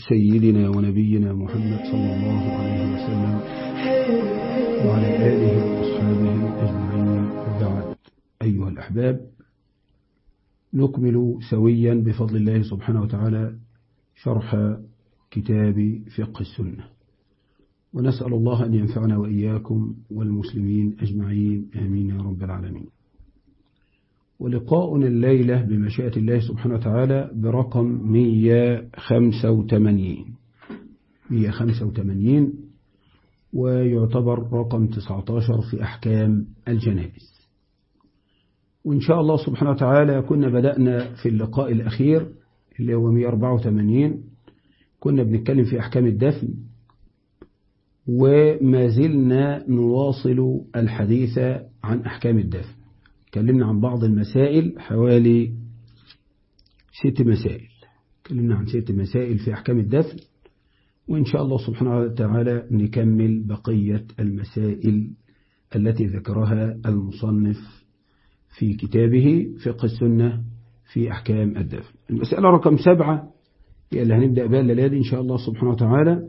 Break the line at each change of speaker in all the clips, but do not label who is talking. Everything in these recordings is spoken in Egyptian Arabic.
سيدنا ونبينا محمد صلى الله عليه وسلم وعلى آله وأصحابه أجمعين بعد أيها الأحباب نكمل سويا بفضل الله سبحانه وتعالى شرح كتاب فقه السنة ونسأل الله أن ينفعنا وإياكم والمسلمين أجمعين آمين يا رب العالمين ولقاؤنا الليلة بمشيئة الله سبحانه وتعالى برقم 185 185 ويعتبر رقم 19 في أحكام الجنائز وإن شاء الله سبحانه وتعالى كنا بدأنا في اللقاء الأخير اللي هو 184 كنا بنتكلم في أحكام الدفن وما زلنا نواصل الحديث عن أحكام الدفن تكلمنا عن بعض المسائل حوالي ست مسائل تكلمنا عن ست مسائل في أحكام الدفن وإن شاء الله سبحانه وتعالى نكمل بقية المسائل التي ذكرها المصنف في كتابه فقه السنة في أحكام الدفن المسألة رقم سبعة هي اللي هنبدأ بها الليلة إن شاء الله سبحانه وتعالى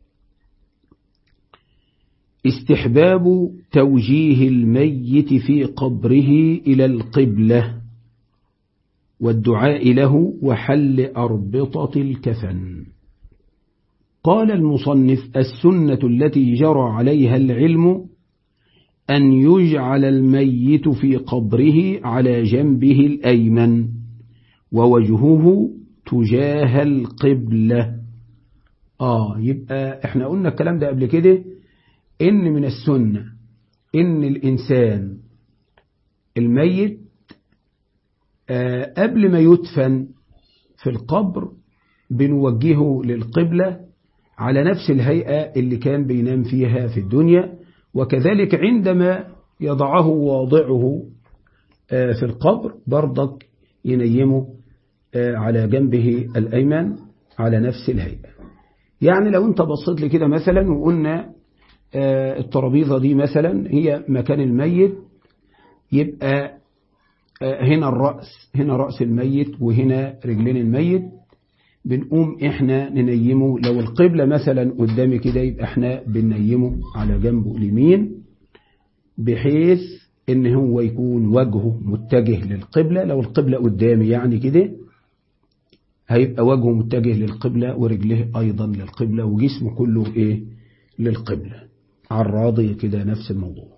استحباب توجيه الميت في قبره إلى القبلة والدعاء له وحل أربطة الكفن قال المصنف السنة التي جرى عليها العلم أن يجعل الميت في قبره على جنبه الأيمن ووجهه تجاه القبلة آه يبقى احنا قلنا الكلام ده قبل كده إن من السنة إن الإنسان الميت آه قبل ما يدفن في القبر بنوجهه للقبلة على نفس الهيئة اللي كان بينام فيها في الدنيا وكذلك عندما يضعه واضعه آه في القبر برضك ينيمه آه على جنبه الأيمن على نفس الهيئة يعني لو انت بصيت لي كده مثلا وقلنا الترابيزة دي مثلا هي مكان الميت يبقى هنا الرأس هنا رأس الميت وهنا رجلين الميت بنقوم احنا ننيمه لو القبلة مثلا قدامي كده يبقى احنا بننيمه على جنبه اليمين بحيث ان هو يكون وجهه متجه للقبلة لو القبلة قدامي يعني كده هيبقى وجهه متجه للقبلة ورجله ايضا للقبلة وجسمه كله ايه للقبلة على الراضي كده نفس الموضوع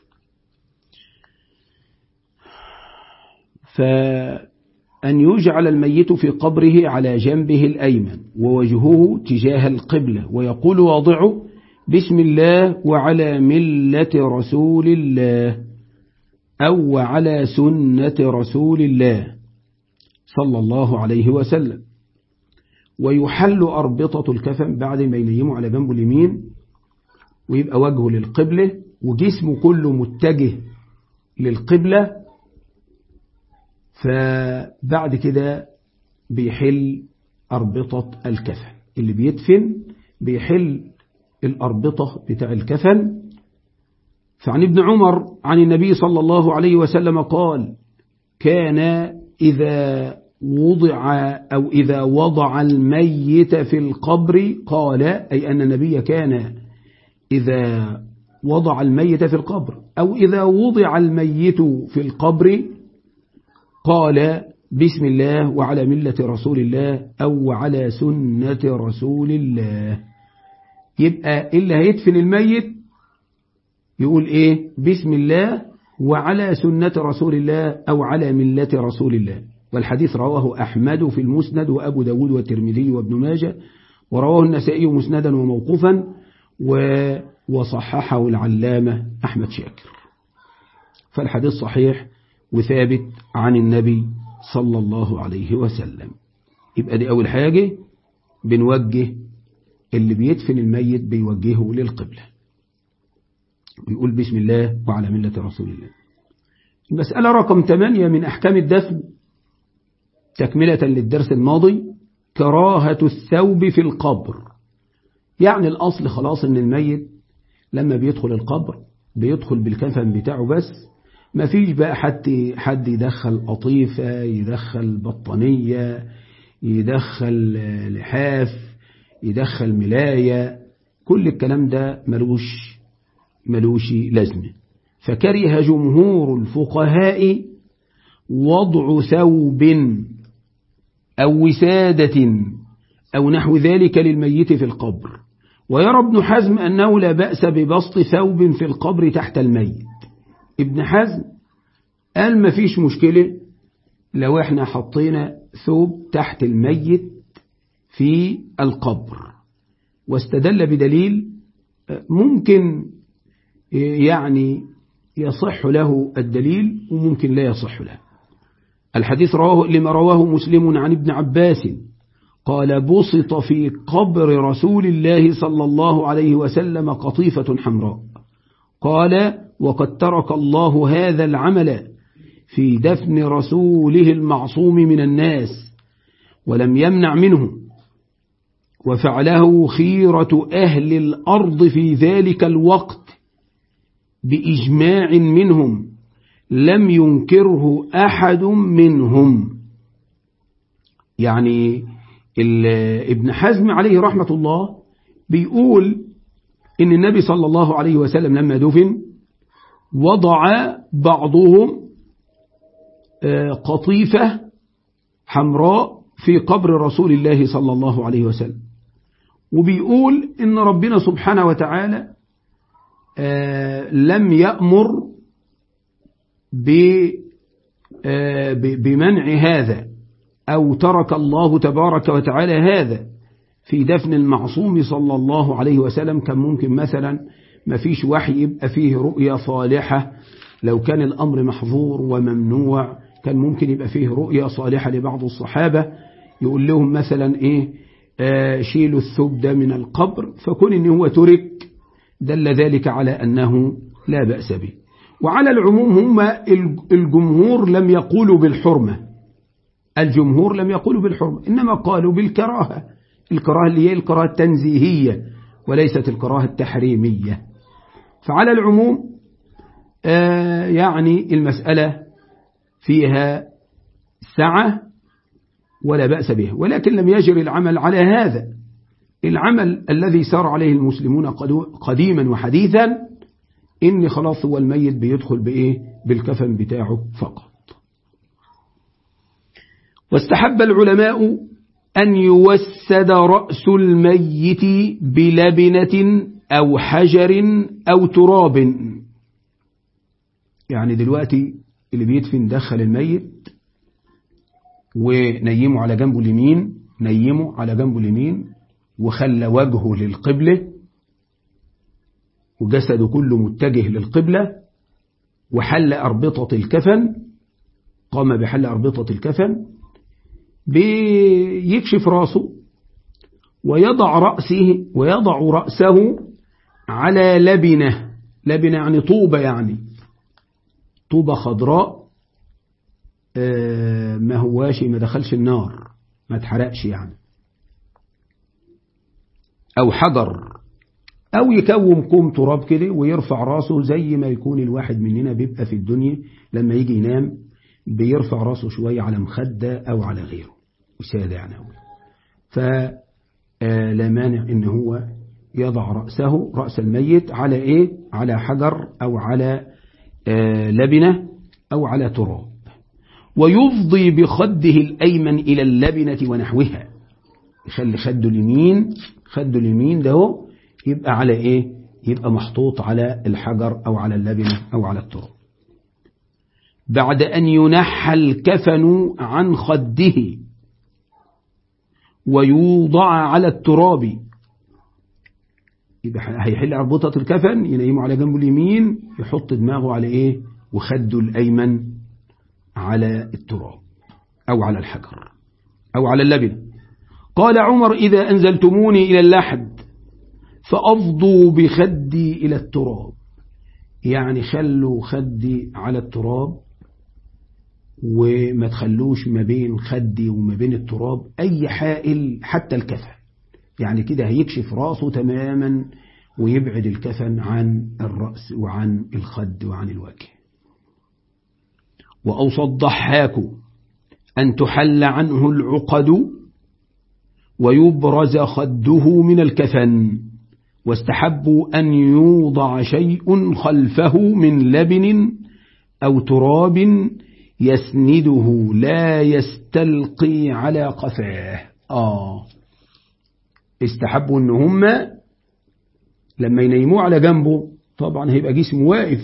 فأن يجعل الميت في قبره على جنبه الأيمن ووجهه تجاه القبلة ويقول واضعه بسم الله وعلى ملة رسول الله أو وعلى سنة رسول الله صلى الله عليه وسلم ويحل أربطة الكفن بعد ما ينيمه على جنبه اليمين ويبقى وجهه للقبلة وجسمه كله متجه للقبلة فبعد كده بيحل أربطة الكفن اللي بيدفن بيحل الأربطة بتاع الكفن فعن ابن عمر عن النبي صلى الله عليه وسلم قال كان إذا وضع أو إذا وضع الميت في القبر قال أي أن النبي كان إذا وضع الميت في القبر أو إذا وضع الميت في القبر قال بسم الله وعلى ملة رسول الله أو على سنة رسول الله يبقى اللي هيدفن الميت يقول إيه بسم الله وعلى سنة رسول الله أو على ملة رسول الله والحديث رواه أحمد في المسند وأبو داود والترمذي وابن ماجه ورواه النسائي مسندا وموقوفا وصححه العلامة أحمد شاكر فالحديث صحيح وثابت عن النبي صلى الله عليه وسلم يبقى دي أول حاجة بنوجه اللي بيدفن الميت بيوجهه للقبلة ويقول بسم الله وعلى ملة رسول الله المسألة رقم 8 من أحكام الدفن تكملة للدرس الماضي كراهة الثوب في القبر يعني الأصل خلاص إن الميت لما بيدخل القبر بيدخل بالكفن بتاعه بس ما فيش بقى حد حد يدخل قطيفة يدخل بطانية يدخل لحاف يدخل ملاية كل الكلام ده ملوش ملوش لازمة فكره جمهور الفقهاء وضع ثوب أو وسادة أو نحو ذلك للميت في القبر ويرى ابن حزم أنه لا بأس ببسط ثوب في القبر تحت الميت ابن حزم قال ما فيش مشكلة لو احنا حطينا ثوب تحت الميت في القبر واستدل بدليل ممكن يعني يصح له الدليل وممكن لا يصح له الحديث رواه لما رواه مسلم عن ابن عباس قال بسط في قبر رسول الله صلى الله عليه وسلم قطيفة حمراء قال وقد ترك الله هذا العمل في دفن رسوله المعصوم من الناس ولم يمنع منه وفعله خيرة أهل الأرض في ذلك الوقت بإجماع منهم لم ينكره أحد منهم يعني ابن حزم عليه رحمة الله بيقول إن النبي صلى الله عليه وسلم لما دفن وضع بعضهم قطيفة حمراء في قبر رسول الله صلى الله عليه وسلم وبيقول إن ربنا سبحانه وتعالى لم يأمر بمنع هذا أو ترك الله تبارك وتعالى هذا في دفن المعصوم صلى الله عليه وسلم كان ممكن مثلا ما فيش وحي يبقى فيه رؤية صالحة لو كان الأمر محظور وممنوع كان ممكن يبقى فيه رؤية صالحة لبعض الصحابة يقول لهم مثلا إيه آه شيلوا الثوب ده من القبر فكون إن هو ترك دل ذلك على أنه لا بأس به وعلى العموم هم الجمهور لم يقولوا بالحرمة الجمهور لم يقولوا بالحرمة إنما قالوا بالكراهة الكراهة اللي هي الكراهة التنزيهية وليست الكراهة التحريمية فعلى العموم آه يعني المسألة فيها سعة ولا بأس به ولكن لم يجري العمل على هذا العمل الذي سار عليه المسلمون قديما وحديثا إن خلاص هو الميت بيدخل بإيه بالكفن بتاعه فقط واستحب العلماء أن يوسد رأس الميت بلبنة أو حجر أو تراب يعني دلوقتي اللي بيدفن دخل الميت ونيمه على جنبه اليمين نيمه على جنبه اليمين وخلى وجهه للقبلة وجسده كله متجه للقبلة وحل أربطة الكفن قام بحل أربطة الكفن بيكشف راسه ويضع رأسه ويضع رأسه على لبنة لبنة يعني طوبة يعني طوبة خضراء ما هواش ما دخلش النار ما اتحرقش يعني أو حجر أو يكوم كوم تراب كده ويرفع راسه زي ما يكون الواحد مننا بيبقى في الدنيا لما يجي ينام بيرفع راسه شوية على مخدة أو على غيره وسادة يعني فلا مانع إن هو يضع رأسه رأس الميت على إيه على حجر أو على لبنة أو على تراب ويفضي بخده الأيمن إلى اللبنة ونحوها يخلي خده اليمين خده اليمين ده يبقى على إيه يبقى محطوط على الحجر أو على اللبنة أو على التراب بعد أن ينحى الكفن عن خده ويوضع على التراب يبقى هيحل أربطة الكفن ينيمه على جنبه اليمين يحط دماغه على إيه وخده الأيمن على التراب أو على الحجر أو على اللبن قال عمر إذا أنزلتموني إلى اللحد فأفضوا بخدي إلى التراب يعني خلوا خدي على التراب وما تخلوش ما بين خدي وما بين التراب أي حائل حتى الكفن يعني كده هيكشف راسه تماما ويبعد الكفن عن الرأس وعن الخد وعن الوجه وأوصى الضحاك أن تحل عنه العقد ويبرز خده من الكفن واستحبوا أن يوضع شيء خلفه من لبن أو تراب يسنده لا يستلقي على قفاه آه استحبوا أن هم لما ينيموه على جنبه طبعا هيبقى جسمه واقف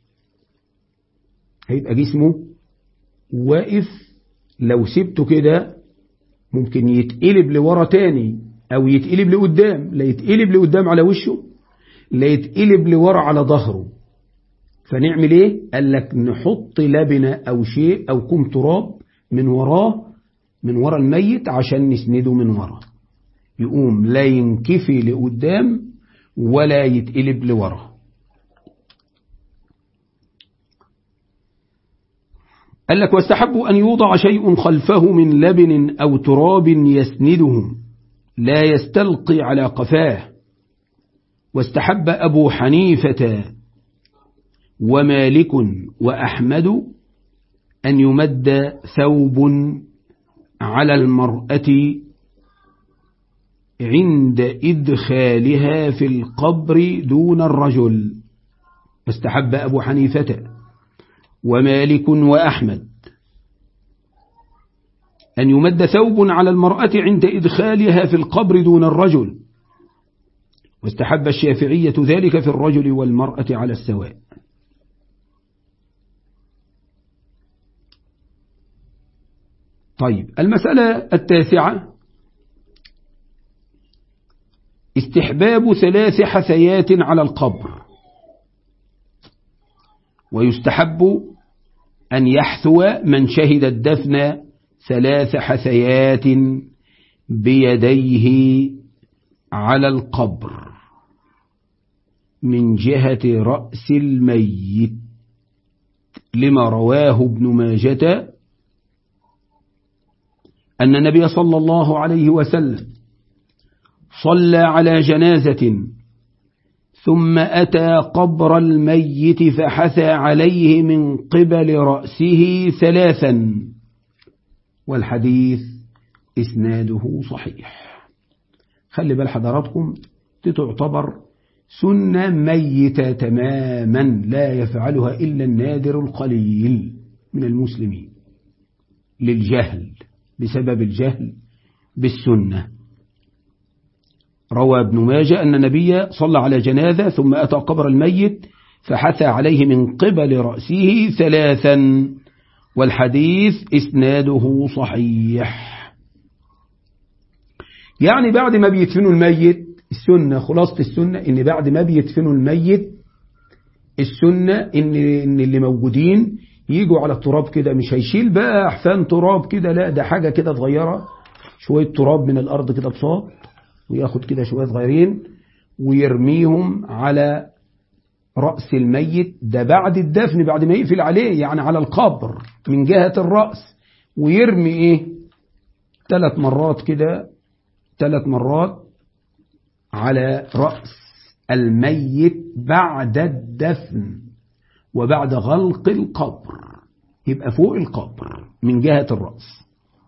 هيبقى جسمه واقف لو سبته كده ممكن يتقلب لورا تاني أو يتقلب لقدام لا يتقلب لقدام على وشه لا يتقلب لورا على ظهره فنعمل ايه قال لك نحط لبنة أو شيء أو كم تراب من وراه من ورا الميت عشان نسنده من ورا يقوم لا ينكفي لقدام ولا يتقلب لورا قال لك واستحبوا أن يوضع شيء خلفه من لبن أو تراب يسنده لا يستلقي على قفاه واستحب أبو حنيفة ومالك وأحمد أن يمد ثوب على المرأة عند إدخالها في القبر دون الرجل واستحب أبو حنيفة ومالك وأحمد أن يمد ثوب على المرأة عند إدخالها في القبر دون الرجل واستحب الشافعية ذلك في الرجل والمرأة على السواء طيب المسألة التاسعة استحباب ثلاث حثيات على القبر ويستحب أن يحثو من شهد الدفن ثلاث حثيات بيديه على القبر من جهة رأس الميت لما رواه ابن ماجة أن النبي صلى الله عليه وسلم صلى على جنازة ثم أتى قبر الميت فحثى عليه من قبل رأسه ثلاثا والحديث إسناده صحيح خلي بال حضراتكم تعتبر سنة ميتة تماما لا يفعلها إلا النادر القليل من المسلمين للجهل بسبب الجهل بالسنة روى ابن ماجه أن النبي صلى على جنازة ثم أتى قبر الميت فحثى عليه من قبل رأسه ثلاثا والحديث إسناده صحيح يعني بعد ما بيدفنوا الميت السنة خلاصة السنة إن بعد ما بيدفنوا الميت السنة إن, إن اللي موجودين يجوا على التراب كده مش هيشيل بقى أحفان تراب كده لا ده حاجة كده صغيرة شوية تراب من الأرض كده بصاب وياخد كده شوية صغيرين ويرميهم على رأس الميت ده بعد الدفن بعد ما يقفل عليه يعني على القبر من جهة الرأس ويرمي ايه ثلاث مرات كده ثلاث مرات على رأس الميت بعد الدفن وبعد غلق القبر يبقى فوق القبر من جهة الرأس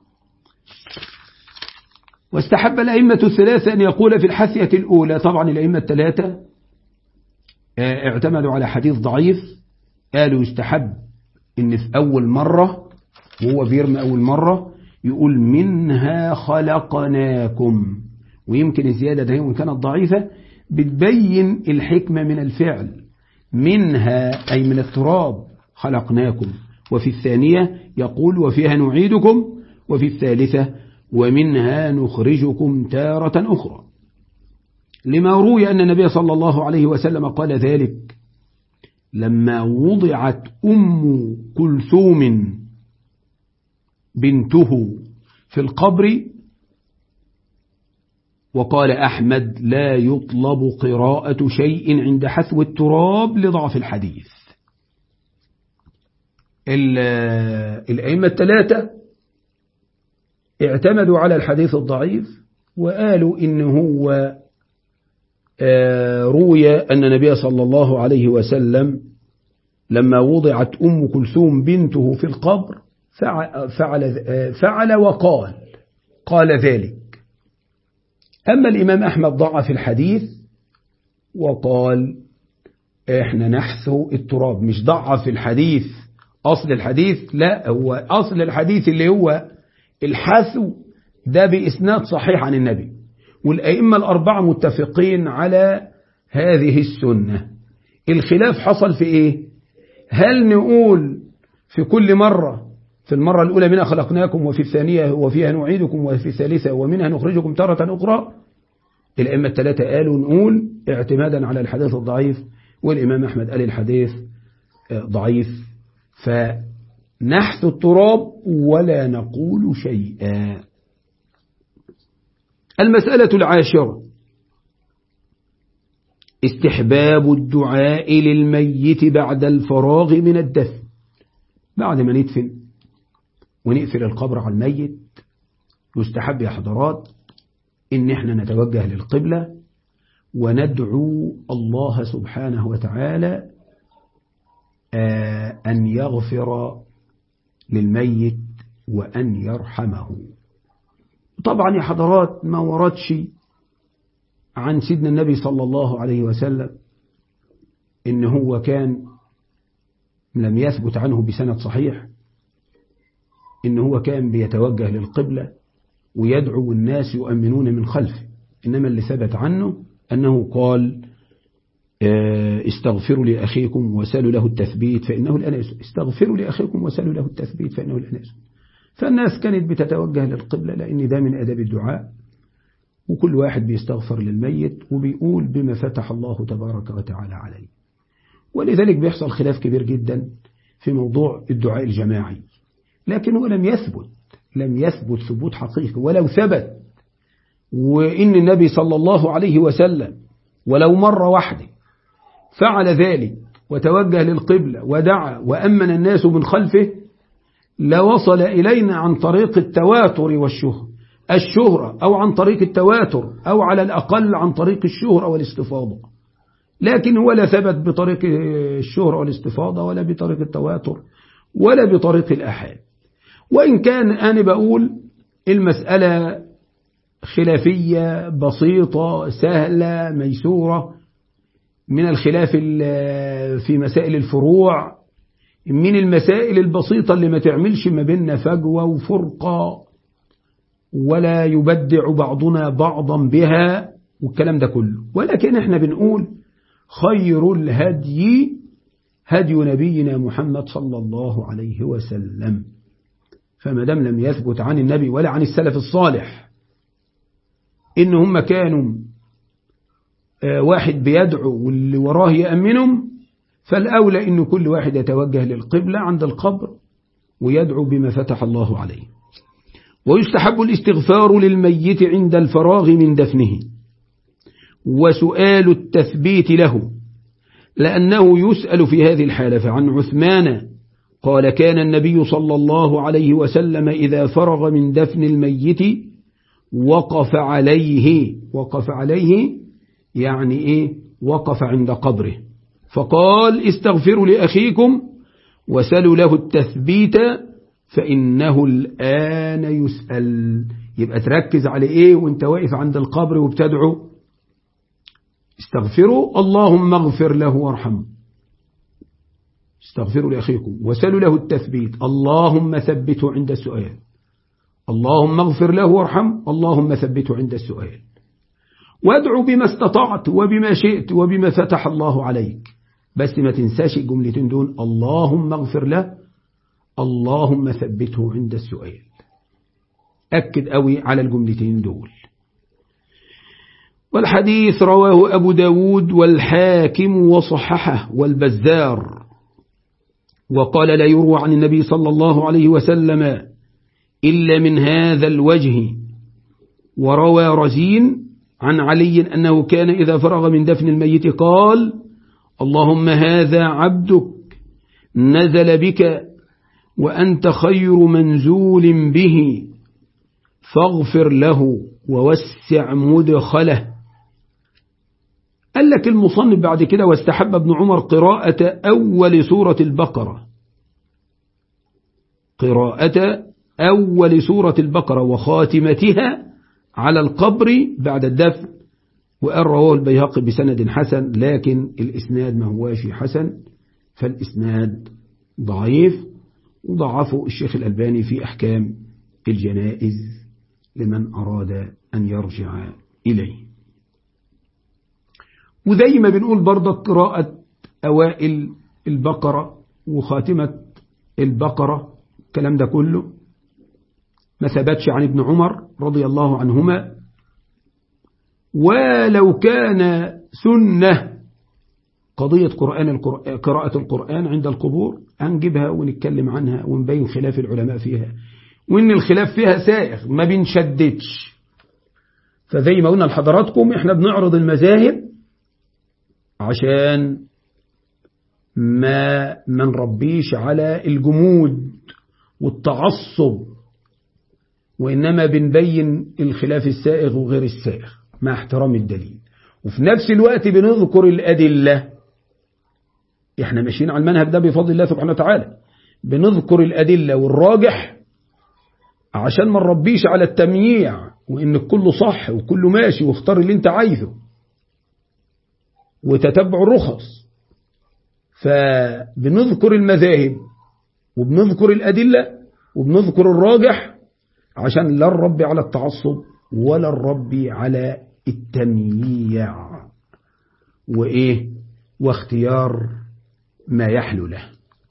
واستحب الأئمة الثلاثة أن يقول في الحثية الأولى طبعا الأئمة الثلاثة اعتمدوا على حديث ضعيف قالوا يستحب ان في أول مرة وهو بيرمي أول مرة يقول منها خلقناكم ويمكن الزيادة ده وإن كانت ضعيفة بتبين الحكمة من الفعل منها أي من التراب خلقناكم وفي الثانية يقول وفيها نعيدكم وفي الثالثة ومنها نخرجكم تارة أخرى لما روي أن النبي صلى الله عليه وسلم قال ذلك لما وضعت أم كلثوم بنته في القبر وقال أحمد لا يطلب قراءة شيء عند حثو التراب لضعف الحديث الأئمة الثلاثة اعتمدوا على الحديث الضعيف وقالوا إن هو روي أن النبي صلى الله عليه وسلم لما وضعت أم كلثوم بنته في القبر فعل, فعل, فعل وقال قال ذلك أما الإمام أحمد ضعف الحديث وقال إحنا نحثو التراب مش ضعف الحديث أصل الحديث لا هو أصل الحديث اللي هو الحثو ده بإسناد صحيح عن النبي والأئمة الأربعة متفقين على هذه السنة الخلاف حصل في إيه هل نقول في كل مرة في المرة الأولى منها خلقناكم وفي الثانية وفيها نعيدكم وفي الثالثة ومنها نخرجكم تارة أخرى الأئمة الثلاثة قالوا نقول اعتمادا على الحديث الضعيف والإمام أحمد قال الحديث ضعيف فنحث التراب ولا نقول شيئا المسألة العاشرة استحباب الدعاء للميت بعد الفراغ من الدفن بعد ما ندفن ونقفل القبر على الميت يستحب يا حضرات إن احنا نتوجه للقبلة وندعو الله سبحانه وتعالى أن يغفر للميت وأن يرحمه طبعا يا حضرات ما وردش عن سيدنا النبي صلى الله عليه وسلم إن هو كان لم يثبت عنه بسند صحيح إن هو كان بيتوجه للقبلة ويدعو الناس يؤمنون من خلفه إنما اللي ثبت عنه أنه قال استغفروا لأخيكم وسالوا له التثبيت فإنه الآن يسود استغفروا لأخيكم وسالوا له التثبيت فإنه الآن يسود فالناس كانت بتتوجه للقبلة لأن ده من أدب الدعاء وكل واحد بيستغفر للميت وبيقول بما فتح الله تبارك وتعالى عليه ولذلك بيحصل خلاف كبير جدا في موضوع الدعاء الجماعي لكن هو لم يثبت لم يثبت ثبوت حقيقي ولو ثبت وإن النبي صلى الله عليه وسلم ولو مرة واحدة فعل ذلك وتوجه للقبلة ودعا وأمن الناس من خلفه لوصل إلينا عن طريق التواتر والشهر الشهرة أو عن طريق التواتر أو على الأقل عن طريق الشهرة والاستفاضة لكن هو لا ثبت بطريق الشهرة والاستفاضة ولا بطريق التواتر ولا بطريق الأحاد وإن كان أنا بقول المسألة خلافية بسيطة سهلة ميسورة من الخلاف في مسائل الفروع من المسائل البسيطة اللي ما تعملش ما بيننا فجوة وفرقة ولا يبدع بعضنا بعضا بها والكلام ده كله ولكن احنا بنقول خير الهدي هدي نبينا محمد صلى الله عليه وسلم فما دام لم يثبت عن النبي ولا عن السلف الصالح إن هم كانوا واحد بيدعو واللي وراه يأمنهم فالأولى إن كل واحد يتوجه للقبلة عند القبر ويدعو بما فتح الله عليه ويستحب الاستغفار للميت عند الفراغ من دفنه وسؤال التثبيت له لأنه يسأل في هذه الحالة فعن عثمان قال كان النبي صلى الله عليه وسلم إذا فرغ من دفن الميت وقف عليه وقف عليه يعني إيه وقف عند قبره فقال استغفروا لأخيكم وسلوا له التثبيت فإنه الآن يسأل يبقى تركز على إيه وانت واقف عند القبر وبتدعو استغفروا اللهم اغفر له وارحمه استغفروا لأخيكم وسلوا له التثبيت اللهم ثبته عند السؤال اللهم اغفر له وارحمه اللهم ثبته عند السؤال وادعو بما استطعت وبما شئت وبما فتح الله عليك بس ما تنساش الجملتين دول اللهم اغفر له اللهم ثبته عند السؤال أكد قوي على الجملتين دول والحديث رواه أبو داود والحاكم وصححه والبزار وقال لا يروى عن النبي صلى الله عليه وسلم إلا من هذا الوجه وروى رزين عن علي أنه كان إذا فرغ من دفن الميت قال اللهم هذا عبدك نزل بك وأنت خير منزول به فاغفر له ووسع مدخله قال لك المصنف بعد كده واستحب ابن عمر قراءة أول سورة البقرة قراءة أول سورة البقرة وخاتمتها على القبر بعد الدفن وقال رواه البيهقي بسند حسن لكن الإسناد ما هواش حسن فالإسناد ضعيف وضعفه الشيخ الألباني في أحكام الجنائز لمن أراد أن يرجع إليه وزي ما بنقول برضه قراءة أوائل البقرة وخاتمة البقرة الكلام ده كله ما ثبتش عن ابن عمر رضي الله عنهما ولو كان سنة قضية قرآن القرآن قراءة القرآن عند القبور هنجيبها ونتكلم عنها ونبين خلاف العلماء فيها وإن الخلاف فيها سائغ ما بنشددش فزي ما قلنا لحضراتكم احنا بنعرض المذاهب عشان ما ما نربيش على الجمود والتعصب وإنما بنبين الخلاف السائغ وغير السائغ مع احترام الدليل وفي نفس الوقت بنذكر الأدلة احنا ماشيين على المنهج ده بفضل الله سبحانه وتعالى بنذكر الأدلة والراجح عشان ما نربيش على التمييع وإن كله صح وكله ماشي واختار اللي انت عايزه وتتبع الرخص فبنذكر المذاهب وبنذكر الأدلة وبنذكر الراجح عشان لا نربي على التعصب ولا نربي على التمييع وإيه واختيار ما يحلو له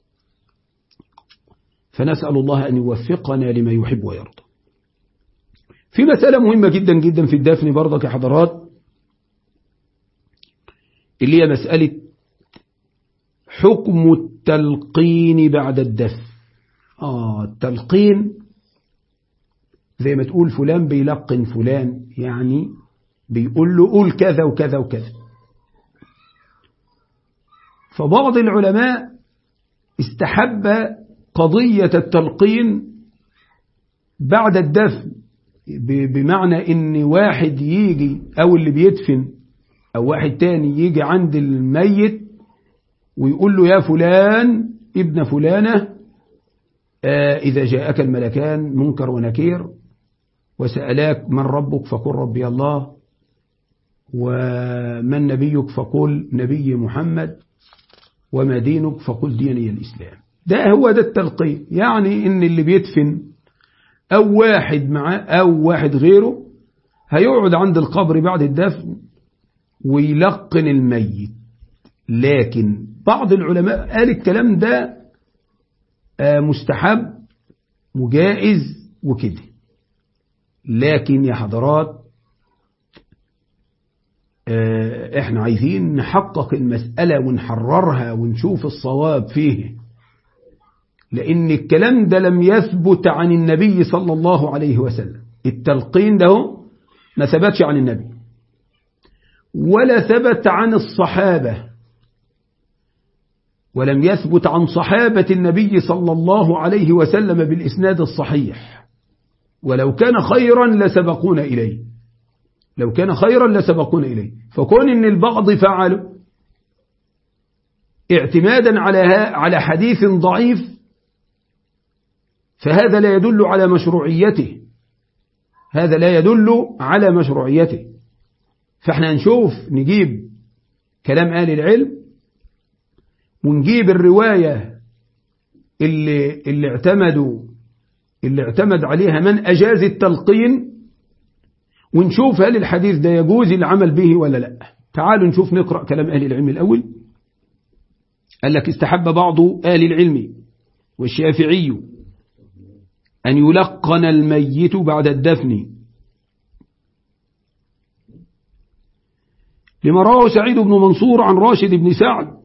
فنسأل الله أن يوفقنا لما يحب ويرضى في مسألة مهمة جدا جدا في الدفن برضك يا حضرات اللي هي مسألة حكم التلقين بعد الدفن آه التلقين زي ما تقول فلان بيلقن فلان يعني بيقول له قول كذا وكذا وكذا فبعض العلماء استحب قضية التلقين بعد الدفن بمعنى ان واحد يجي او اللي بيدفن او واحد تاني يجي عند الميت ويقول له يا فلان ابن فلانة آه إذا جاءك الملكان منكر ونكير وسألاك من ربك فقل ربي الله ومن نبيك فقل نبي محمد وما دينك فقل ديني الإسلام ده هو ده التلقين يعني ان اللي بيدفن او واحد معاه او واحد غيره هيقعد عند القبر بعد الدفن ويلقن الميت لكن بعض العلماء قال الكلام ده مستحب وجائز وكده لكن يا حضرات احنا عايزين نحقق المسألة ونحررها ونشوف الصواب فيه لأن الكلام ده لم يثبت عن النبي صلى الله عليه وسلم التلقين ده ما ثبتش عن النبي ولا ثبت عن الصحابة ولم يثبت عن صحابة النبي صلى الله عليه وسلم بالإسناد الصحيح ولو كان خيرا لسبقون إليه لو كان خيرا لسبقون إليه فكون إن البعض فعلوا اعتمادا على على حديث ضعيف فهذا لا يدل على مشروعيته هذا لا يدل على مشروعيته فاحنا نشوف نجيب كلام آل العلم ونجيب الرواية اللي, اللي اعتمدوا اللي اعتمد عليها من أجاز التلقين ونشوف هل الحديث ده يجوز العمل به ولا لا تعالوا نشوف نقرأ كلام أهل العلم الأول قال لك استحب بعض أهل العلم والشافعي أن يلقن الميت بعد الدفن لما رواه سعيد بن منصور عن راشد بن سعد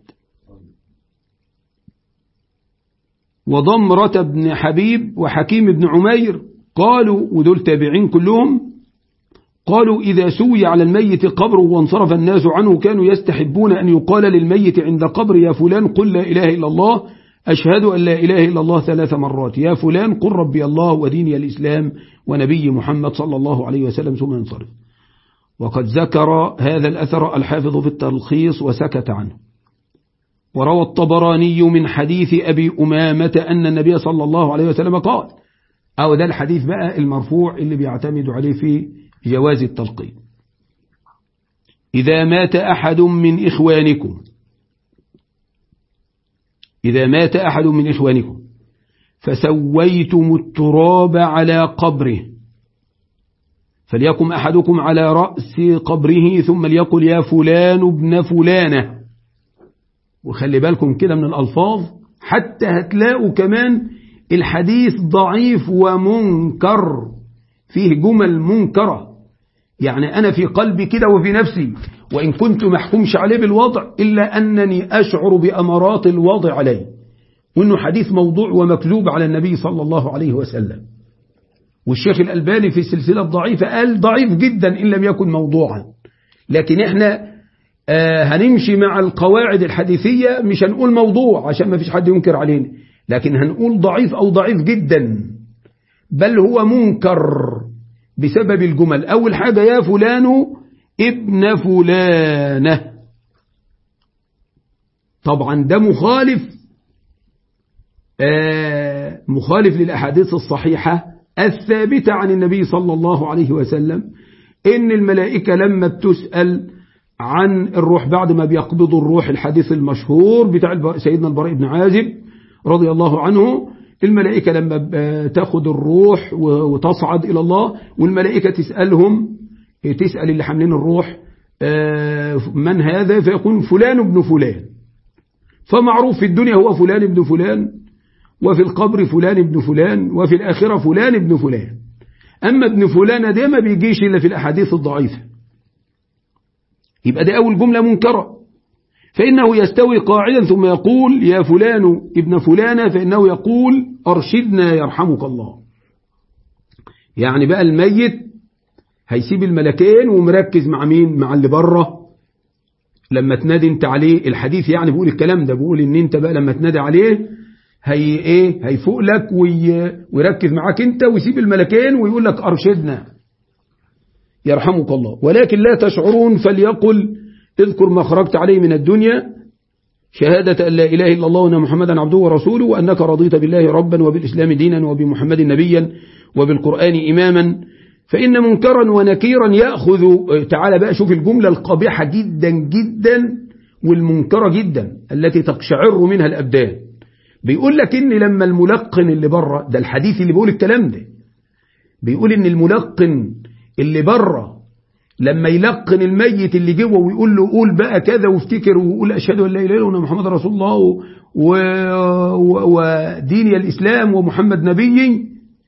وضمرة بن حبيب وحكيم بن عمير قالوا ودول تابعين كلهم قالوا إذا سوي على الميت قبر وانصرف الناس عنه كانوا يستحبون أن يقال للميت عند قبر يا فلان قل لا إله إلا الله أشهد أن لا إله إلا الله ثلاث مرات يا فلان قل ربي الله وديني الإسلام ونبي محمد صلى الله عليه وسلم ثم ينصرف وقد ذكر هذا الأثر الحافظ في التلخيص وسكت عنه وروى الطبراني من حديث أبي أمامة أن النبي صلى الله عليه وسلم قال أو ده الحديث بقى المرفوع اللي بيعتمد عليه في جواز التلقين إذا مات أحد من إخوانكم إذا مات أحد من إخوانكم فسويتم التراب على قبره فليقم أحدكم على رأس قبره ثم ليقل يا فلان ابن فلانة وخلي بالكم كده من الألفاظ حتى هتلاقوا كمان الحديث ضعيف ومنكر فيه جمل منكرة يعني أنا في قلبي كده وفي نفسي وإن كنت محكومش عليه بالوضع إلا أنني أشعر بأمارات الوضع عليه وإنه حديث موضوع ومكذوب على النبي صلى الله عليه وسلم والشيخ الألباني في السلسلة الضعيفة قال ضعيف جدا إن لم يكن موضوعا لكن إحنا آه هنمشي مع القواعد الحديثية مش هنقول موضوع عشان ما فيش حد ينكر علينا لكن هنقول ضعيف أو ضعيف جدا بل هو منكر بسبب الجمل أول حاجة يا فلان ابن فلانة طبعا ده مخالف آه مخالف للأحاديث الصحيحة الثابتة عن النبي صلى الله عليه وسلم إن الملائكة لما بتسأل عن الروح بعد ما بيقبضوا الروح الحديث المشهور بتاع سيدنا البراء بن عازب رضي الله عنه الملائكة لما تاخد الروح وتصعد إلى الله والملائكة تسألهم تسأل اللي حاملين الروح من هذا فيقول فلان ابن فلان فمعروف في الدنيا هو فلان ابن فلان وفي القبر فلان ابن فلان وفي الآخرة فلان ابن فلان أما ابن فلان ده ما بيجيش إلا في الأحاديث الضعيفة يبقى ده أول جملة منكرة فإنه يستوي قاعدا ثم يقول يا فلان ابن فلانة فإنه يقول أرشدنا يرحمك الله يعني بقى الميت هيسيب الملكين ومركز مع مين مع اللي بره لما تنادي انت عليه الحديث يعني بيقول الكلام ده بيقول ان انت بقى لما تنادي عليه هي ايه هيفوق لك وي ويركز معاك انت ويسيب الملكين ويقول لك ارشدنا يرحمك الله ولكن لا تشعرون فليقل اذكر ما خرجت عليه من الدنيا شهادة أن لا إله إلا الله وأن محمدا عبده ورسوله وأنك رضيت بالله ربا وبالإسلام دينا وبمحمد نبيا وبالقرآن إماما فإن منكرا ونكيرا يأخذ تعالى بقى شوف الجملة القبيحة جدا جدا والمنكرة جدا التي تقشعر منها الأبدان بيقول لك إن لما الملقن اللي بره ده الحديث اللي بيقول الكلام ده بيقول إن الملقن اللي بره لما يلقن الميت اللي جوه ويقول له قول بقى كذا وافتكر وقول أشهد أن لا إله إلا الله محمد رسول الله و... و... وديني الإسلام ومحمد نبي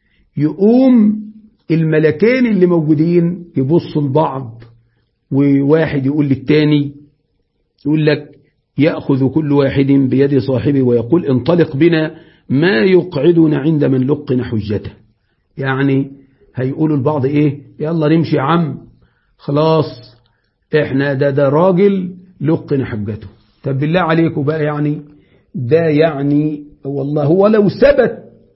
يقوم الملكين اللي موجودين يبصوا لبعض وواحد يقول للتاني يقول لك يأخذ كل واحد بيد صاحبه ويقول انطلق بنا ما يقعدنا عند من لقن حجته يعني هيقولوا البعض ايه يلا نمشي يا عم خلاص احنا ده ده راجل لقن حجته طب بالله عليكم بقى يعني ده يعني والله هو لو ثبت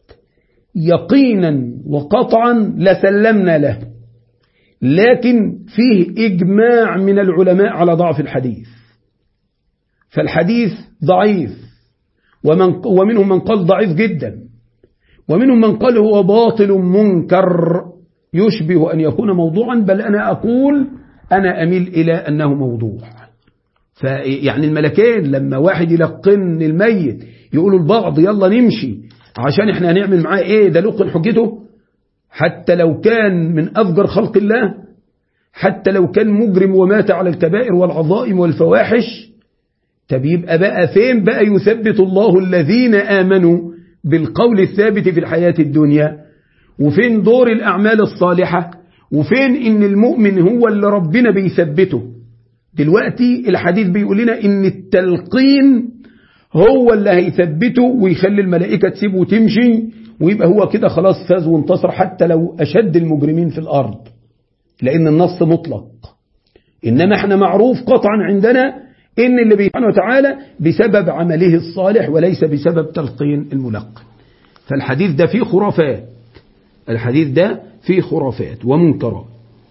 يقينا وقطعا لسلمنا له لكن فيه إجماع من العلماء على ضعف الحديث فالحديث ضعيف ومن ومنهم من قال ضعيف جدا ومنهم من قال هو باطل منكر يشبه أن يكون موضوعا بل أنا أقول أنا أميل إلى أنه موضوع فيعني الملكين لما واحد يلقن الميت يقولوا البعض يلا نمشي عشان احنا هنعمل معاه ايه ده لقن حجته حتى لو كان من أفجر خلق الله حتى لو كان مجرم ومات على الكبائر والعظائم والفواحش طب يبقى بقى فين بقى يثبت الله الذين آمنوا بالقول الثابت في الحياة الدنيا وفين دور الأعمال الصالحة وفين إن المؤمن هو اللي ربنا بيثبته دلوقتي الحديث بيقول لنا إن التلقين هو اللي هيثبته ويخلي الملائكة تسيبه وتمشي ويبقى هو كده خلاص فاز وانتصر حتى لو أشد المجرمين في الأرض لأن النص مطلق إنما احنا معروف قطعا عندنا إن اللي سبحانه وتعالى بسبب عمله الصالح وليس بسبب تلقين الملقن فالحديث ده فيه خرافات الحديث ده فيه خرافات ومنكرات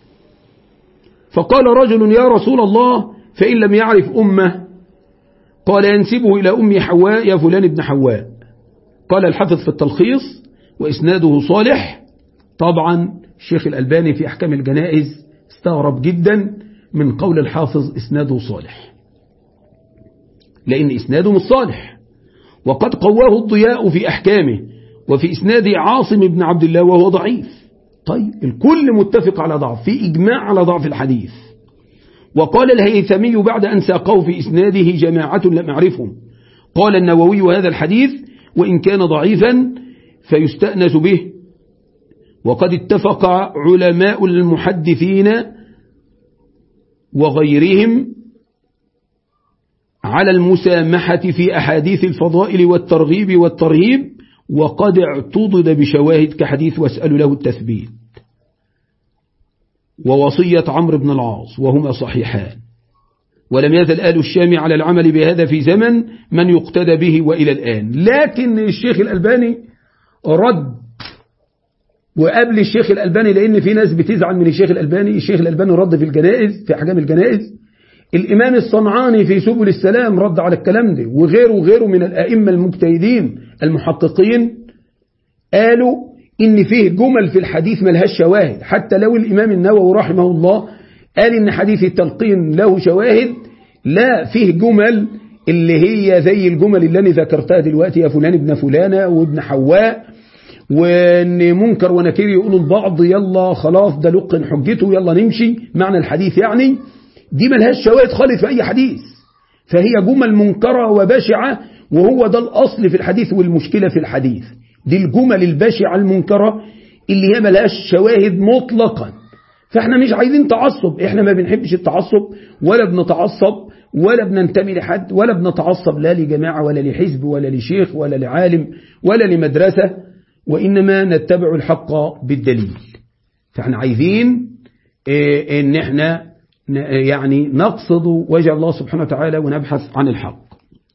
فقال رجل يا رسول الله فإن لم يعرف أمه قال ينسبه إلى أم حواء يا فلان ابن حواء قال الحافظ في التلخيص وإسناده صالح طبعا الشيخ الألباني في أحكام الجنائز استغرب جدا من قول الحافظ إسناده صالح لأن إسناده مش صالح وقد قواه الضياء في أحكامه وفي إسناد عاصم بن عبد الله وهو ضعيف طيب الكل متفق على ضعف في إجماع على ضعف الحديث وقال الهيثمي بعد أن ساقه في إسناده جماعة لم أعرفهم قال النووي وهذا الحديث وإن كان ضعيفا فيستأنس به وقد اتفق علماء المحدثين وغيرهم على المسامحة في أحاديث الفضائل والترغيب والترهيب وقد اعتضد بشواهد كحديث واسأل له التثبيت ووصية عمرو بن العاص وهما صحيحان ولم يزل آل الشام على العمل بهذا في زمن من يقتدى به وإلى الآن لكن الشيخ الألباني رد وقبل الشيخ الألباني لأن في ناس بتزعل من الشيخ الألباني الشيخ الألباني رد في الجنائز في أحكام الجنائز الإمام الصنعاني في سبل السلام رد على الكلام ده وغيره وغيره من الأئمة المجتهدين المحققين قالوا إن فيه جمل في الحديث ملهاش شواهد حتى لو الإمام النووي رحمه الله قال إن حديث التلقين له شواهد لا فيه جمل اللي هي زي الجمل اللي أنا ذكرتها دلوقتي يا فلان ابن فلانة وابن حواء وان منكر ونكير يقولوا البعض يلا خلاص ده لقن حجته يلا نمشي معنى الحديث يعني دي ملهاش شواهد خالص في أي حديث فهي جمل منكرة وبشعة وهو ده الأصل في الحديث والمشكلة في الحديث دي الجمل البشعة المنكرة اللي هي ملهاش شواهد مطلقا فاحنا مش عايزين تعصب احنا ما بنحبش التعصب ولا بنتعصب ولا بننتمي لحد ولا بنتعصب لا لجماعة ولا لحزب ولا لشيخ ولا لعالم ولا لمدرسة وإنما نتبع الحق بالدليل فاحنا عايزين اه ان احنا يعني نقصد وجه الله سبحانه وتعالى ونبحث عن الحق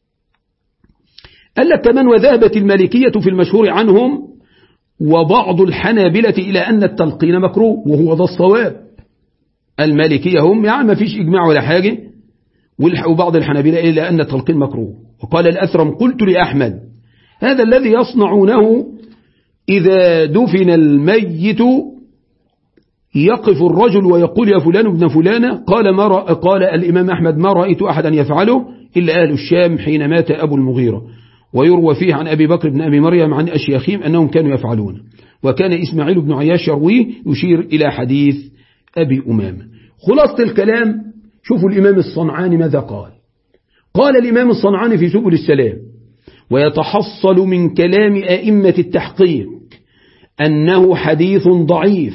قال لك كمان وذهبت المالكية في المشهور عنهم وبعض الحنابلة إلى أن التلقين مكروه وهو ده الصواب المالكية هم يعني ما فيش إجماع ولا حاجة وبعض الحنابلة إلى أن التلقين مكروه وقال الأثرم قلت لأحمد هذا الذي يصنعونه إذا دفن الميت يقف الرجل ويقول يا فلان ابن فلانة قال, ما رأ قال الإمام أحمد ما رأيت أحدا يفعله إلا أهل الشام حين مات أبو المغيرة ويروى فيه عن أبي بكر بن أبي مريم عن أشياخهم أنهم كانوا يفعلون وكان إسماعيل بن عياش يرويه يشير إلى حديث أبي أمامة خلاصة الكلام شوفوا الإمام الصنعاني ماذا قال قال الإمام الصنعاني في سبل السلام ويتحصل من كلام أئمة التحقيق أنه حديث ضعيف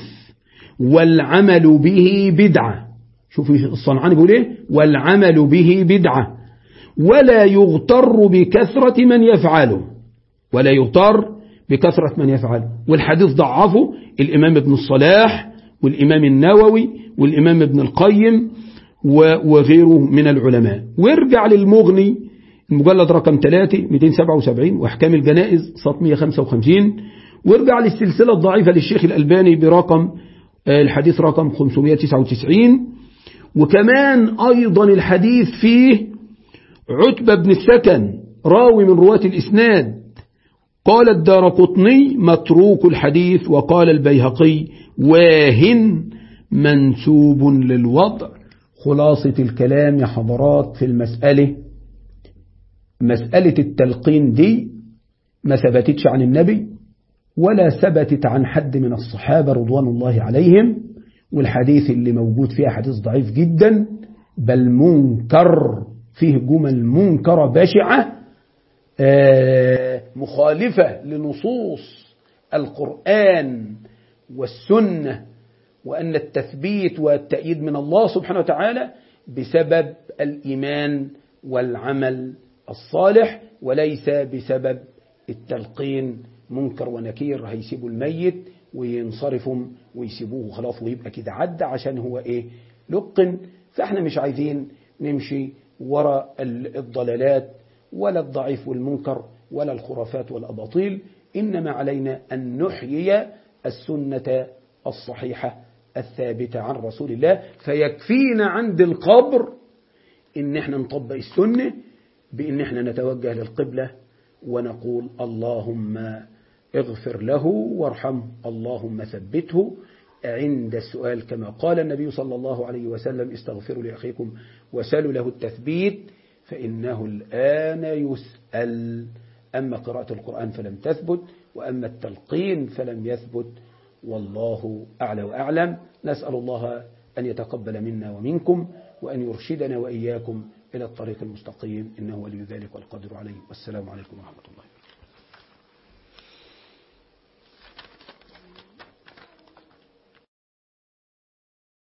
والعمل به بدعة شوف الصنعاني بيقول ايه والعمل به بدعة ولا يغتر بكثرة من يفعله ولا يغتر بكثرة من يفعله والحديث ضعفه الإمام ابن الصلاح والإمام النووي والإمام ابن القيم وغيره من العلماء وارجع للمغني المجلد رقم 3 277 وأحكام الجنائز صف 155 وارجع للسلسلة الضعيفة للشيخ الألباني برقم الحديث رقم 599 وكمان أيضا الحديث فيه عتبة بن السكن راوي من رواة الإسناد قال الدار قطني متروك الحديث وقال البيهقي واهن منسوب للوضع خلاصة الكلام يا حضرات في المسألة مسألة التلقين دي ما ثبتتش عن النبي ولا ثبتت عن حد من الصحابة رضوان الله عليهم والحديث اللي موجود فيها حديث ضعيف جدا بل منكر فيه جمل منكرة بشعة مخالفة لنصوص القرآن والسنة وأن التثبيت والتأييد من الله سبحانه وتعالى بسبب الإيمان والعمل الصالح وليس بسبب التلقين منكر ونكير هيسيبوا الميت وينصرفهم ويسيبوه خلاص ويبقى كده عدى عشان هو ايه لقن فاحنا مش عايزين نمشي وراء الضلالات ولا الضعيف والمنكر ولا الخرافات والأباطيل إنما علينا أن نحيي السنة الصحيحة الثابتة عن رسول الله فيكفينا عند القبر إن احنا نطبق السنة بإن احنا نتوجه للقبلة ونقول اللهم اغفر له وارحمه اللهم ثبته عند السؤال كما قال النبي صلى الله عليه وسلم استغفروا لأخيكم وسلوا له التثبيت فإنه الآن يسأل أما قراءة القرآن فلم تثبت وأما التلقين فلم يثبت والله أعلى وأعلم نسأل الله أن يتقبل منا ومنكم وأن يرشدنا وإياكم إلى الطريق المستقيم إنه ولي ذلك والقدر عليه والسلام عليكم ورحمة الله